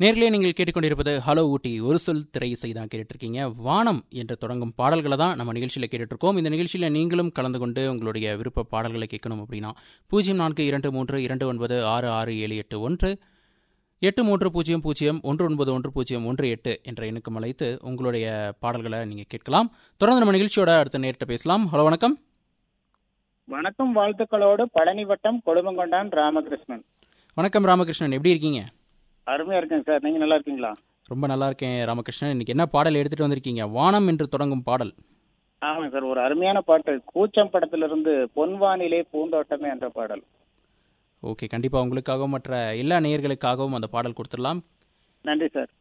நேர்களே நீங்கள் கேட்டுக்கொண்டிருப்பது ஹலோ ஊட்டி ஒரு சொல் திரை இசை தான் கேட்டுட்ருக்கீங்க வானம் என்று தொடங்கும் பாடல்களை தான் நம்ம நிகழ்ச்சியில் கேட்டுட்ருக்கோம் இந்த நிகழ்ச்சியில் நீங்களும் கலந்து கொண்டு உங்களுடைய விருப்ப பாடல்களை கேட்கணும் அப்படின்னா பூஜ்ஜியம் நான்கு இரண்டு மூன்று இரண்டு ஒன்பது ஆறு ஆறு ஏழு எட்டு ஒன்று எட்டு மூன்று பூஜ்ஜியம் பூஜ்ஜியம் ஒன்று ஒன்பது ஒன்று பூஜ்ஜியம் ஒன்று எட்டு என்ற எண்ணுக்கு அழைத்து உங்களுடைய பாடல்களை நீங்கள் கேட்கலாம் தொடர்ந்து நம்ம நிகழ்ச்சியோட அடுத்த நேரிட்ட பேசலாம் ஹலோ வணக்கம் வணக்கம் வாழ்த்துக்களோடு பழனி வட்டம் கொடுமங்கொண்டான் ராமகிருஷ்ணன் வணக்கம் ராமகிருஷ்ணன் எப்படி இருக்கீங்க அருமையா இருக்கேங்க சார் நீங்க நல்லா இருக்கீங்களா ரொம்ப நல்லா இருக்கேன் ராமகிருஷ்ணன் இன்னைக்கு என்ன பாடல் எடுத்துட்டு வந்திருக்கீங்க வானம் என்று தொடங்கும் பாடல் ஆமாங்க சார் ஒரு அருமையான பாட்டு கூச்சம் படத்திலிருந்து பொன்வானிலே பூந்தோட்டமே என்ற பாடல் ஓகே கண்டிப்பாக உங்களுக்காகவும் மற்ற எல்லா நேயர்களுக்காகவும் அந்த பாடல் கொடுத்துடலாம் நன்றி சார்